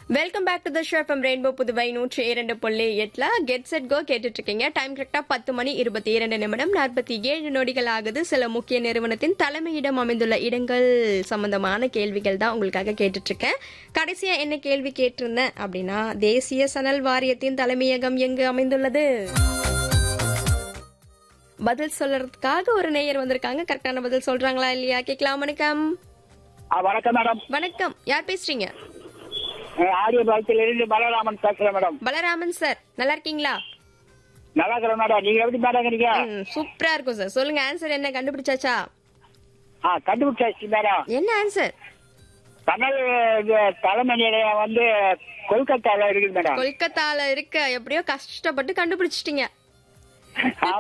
welcome back to the show from Rainbow Puduvai நூற்றி இரண்டு புள்ளி எட்டுல கெட் செட் கோ கேட்டுட்டு இருக்கீங்க டைம் கரெக்டா பத்து மணி இருபத்தி இரண்டு நிமிடம் நாற்பத்தி ஏழு நொடிகள் ஆகுது சில முக்கிய நிறுவனத்தின் தலைமையிடம் அமைந்துள்ள இடங்கள் சம்பந்தமான கேள்விகள் தான் உங்களுக்காக கேட்டுட்டு இருக்கேன் கடைசியா என்ன கேள்வி கேட்டிருந்தேன் அப்படின்னா தேசிய சணல் வாரியத்தின் தலைமையகம் எங்கு அமைந்துள்ளது பதில் சொல்றதுக்காக ஒரு நேயர் வந்திருக்காங்க கரெக்டான பதில் சொல்றாங்களா இல்லையா கேட்கலாம் வணக்கம் ஆ, வணக்கம் மேடம் வணக்கம் யார் பேசுறீங்க ஆடியோ பாலத்திலிருந்து பலராமன் பேசுறேன் மேடம் பலராமன் சார் நல்லா இருக்கீங்களா நல்லா இருக்கிறேன் மேடம் நீங்க எப்படி மேடம் இருக்கீங்க ம், சூப்பரா இருக்கும் சார் சொல்லுங்க ஆன்சர் என்ன கண்டுபிடிச்சாச்சா ஆ கண்டுபிடிச்சாச்சு மேடம் என்ன ஆன்சர் தமிழ் இது தலைமை நிலையம் வந்து கொல்கத்தால இருக்குது மேடம் கொல்கத்தால இருக்க எப்படியோ கஷ்டப்பட்டு கண்டுபிடிச்சிட்டீங்க